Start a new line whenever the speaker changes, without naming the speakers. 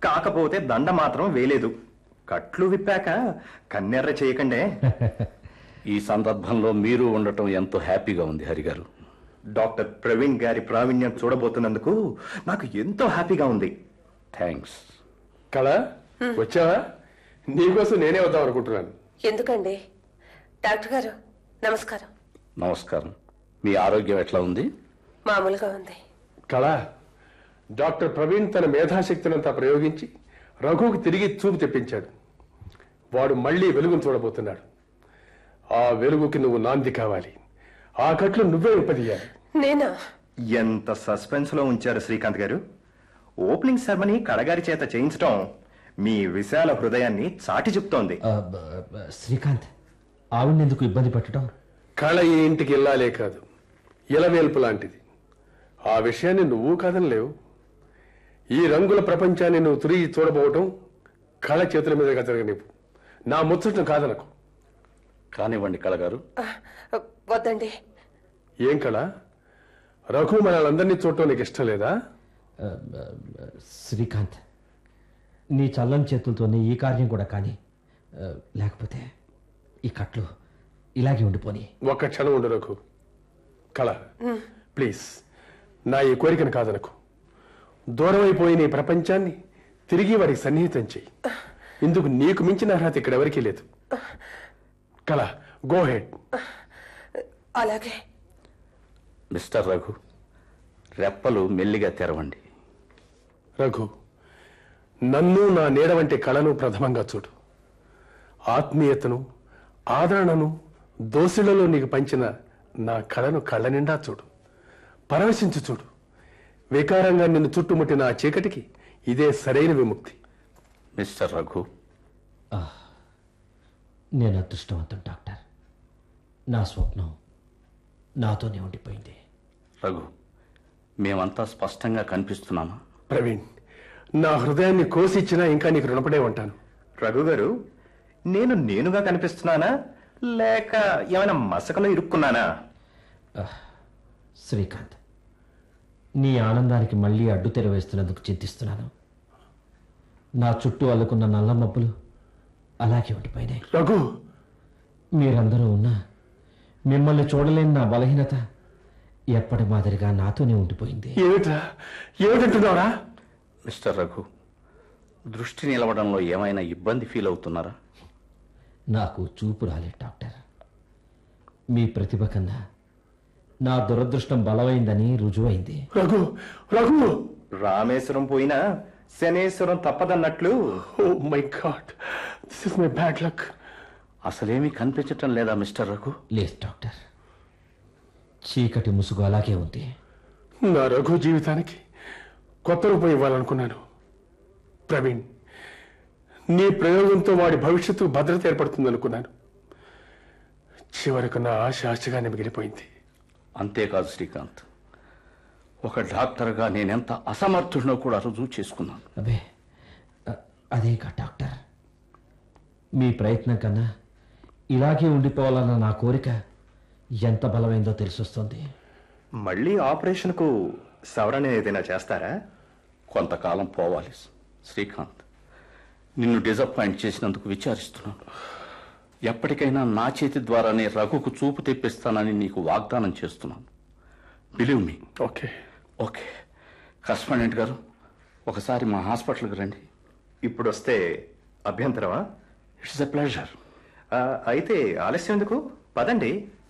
కాకపోతే దండ మాత్రం వేలేదు కట్లు విప్పాక కన్నెర్ర చేయకండే
ఈ సందర్భంలో మీరు ఉండటం ఎంతో హ్యాపీగా ఉంది హరిగారు
డాక్టర్ ప్రవీణ్ గారి ప్రావీణ్యం చూడబోతున్నందుకు నాకు ఎంతో హ్యాపీగా ఉంది
థ్యాంక్స్
కళ వచ్చావా నీకోసం నేనే వద్దాం అనుకుంటున్నాను
ఎందుకండి డాక్టర్ గారు నమస్కారం
నమస్కారం మీ ఆరోగ్యం ఎట్లా ఉంది
మామూలుగా ఉంది
కళ డాక్టర్ ప్రవీణ్ తన మేధాశక్తినంతా ప్రయోగించి రఘువుకి తిరిగి చూపు తెప్పించాడు వాడు మళ్ళీ వెలుగును చూడబోతున్నాడు ఆ వెలుగుకి నువ్వు నాంది కావాలి ఆ కట్లు నువ్వే ఉపదీయాలి
నేనా
ఎంత సస్పెన్స్ లో ఉంచారు శ్రీకాంత్ గారు ఓపెనింగ్ సెరమనీ కడగారి చేత చేయించడం మీ విశాల హృదయాన్ని చాటి చెప్తోంది
ఆ, బ- బ- శ్రీకాంత్ ఆవిడెందుకు ఇబ్బంది పెట్టడం
కళ ఈ ఇంటికి ఇల్లాలే కాదు ఇలవేల్పు లాంటిది ఆ విషయాన్ని నువ్వు కాదనలేవు ఈ రంగుల ప్రపంచాన్ని నువ్వు తిరిగి చూడబోవటం కళ చేతుల మీదుగా జరగనివ్వు నా ముచ్చటం కాదనకు
కానివ్వండి కళగారు
ఆ, వద్దండి
ఏం కళ రఘు మనల్ందరినీ చూడటం నీకు ఇష్టం లేదా
ఆ, బ- బ- శ్రీకాంత్ నీ చల్లని చేతులతోనే ఈ కార్యం కూడా కానీ ఆ, లేకపోతే ఈ కట్లు ఇలాగే ఉండిపోని
ఒక్క క్షణం ఉండు రఘు కళ ప్లీజ్ నా ఈ కోరికను కాదనకు దూరం అయిపోయిన ఈ ప్రపంచాన్ని తిరిగి వారికి సన్నిహితం చెయ్యి ఇందుకు నీకు మించిన అర్హత ఇక్కడ ఎవరికీ లేదు కళ గో హెడ్
అలాగే
మిస్టర్ రఘు రెప్పలు మెల్లిగా తెరవండి
రఘు నన్ను నా నీడ వంటి కళను ప్రథమంగా చూడు ఆత్మీయతను ఆదరణను దోసిళ్లలో నీకు పంచిన నా కళను కళ్ళ నిండా చూడు పరవశించు చూడు వికారంగా నిన్ను చుట్టుముట్టిన ఆ చీకటికి ఇదే సరైన విముక్తి
మిస్టర్ రఘు
నేను అదృష్టవంతం డాక్టర్ నా స్వప్నం నాతోనే ఉండిపోయింది
రఘు మేమంతా స్పష్టంగా కనిపిస్తున్నామా
ప్రవీణ్ నా హృదయాన్ని కోసిచ్చినా ఇంకా నీకు రుణపడే ఉంటాను
రఘు గారు నేను నేనుగా కనిపిస్తున్నానా లేక ఏమైనా మసకలో ఇరుక్కున్నానా
శ్రీకాంత్ నీ ఆనందానికి మళ్ళీ అడ్డు తెర వేస్తున్నందుకు చింతిస్తున్నాను నా చుట్టూ అల్లుకున్న నల్ల మబ్బులు అలాగే ఉండిపోయినాయి
రఘు
మీరందరూ ఉన్నా మిమ్మల్ని చూడలేని నా బలహీనత ఎప్పటి మాదిరిగా నాతోనే ఉండిపోయింది
ఏమిట్రా ఏమిటంటున్నావురా
మిస్టర్ రఘు దృష్టి నిలవడంలో ఏమైనా ఇబ్బంది ఫీల్ అవుతున్నారా
నాకు చూపు రాలేదు డాక్టర్ మీ ప్రతిభ కన్నా నా దురదృష్టం బలమైందని రుజువైంది
రఘు రఘు
రామేశ్వరం పోయినా శనేశ్వరం తప్పదన్నట్లు
oh my god this is my bad luck
అసలేమీ కనిపించటం లేదా మిస్టర్ రఘు
లేదు డాక్టర్ చీకటి ముసుగు అలాగే ఉంది
నా రఘు జీవితానికి కొత్త రూపం ఇవ్వాలనుకున్నాను ప్రవీణ్ నీ ప్రయోగంతో వాడి భవిష్యత్తు భద్రత ఏర్పడుతుంది అనుకున్నాను చివరకు నా ఆశ ఆశగానే మిగిలిపోయింది
అంతేకాదు శ్రీకాంత్ ఒక డాక్టర్గా నేనెంత అసమర్థుడినో కూడా రుజువు చేసుకున్నాను
అబే అ- అదేగా డాక్టర్ మీ ప్రయత్నం కన్నా ఇలాగే ఉండిపోవాలన్న నా కోరిక ఎంత బలమైందో తెలిసొస్తుంది
మళ్ళీ ఆపరేషన్కు సవరణ ఏదైనా చేస్తారా
కొంతకాలం పోవాలి శ్రీకాంత్ నిన్ను డిసప్పాయింట్ చేసినందుకు విచారిస్తున్నాను ఎప్పటికైనా నా చేతి ద్వారానే రఘుకు చూపు తెప్పిస్తానని నీకు వాగ్దానం చేస్తున్నాను believe me
okay
okay correspondent garu ఒకసారి మా హాస్పిటల్కి రండి
ఇప్పుడు వస్తే అభ్యంతరమా
ఇట్స్ ఎ ప్లెజర్
ఆ, అయితే ఆలస్యం ఎందుకు పదండి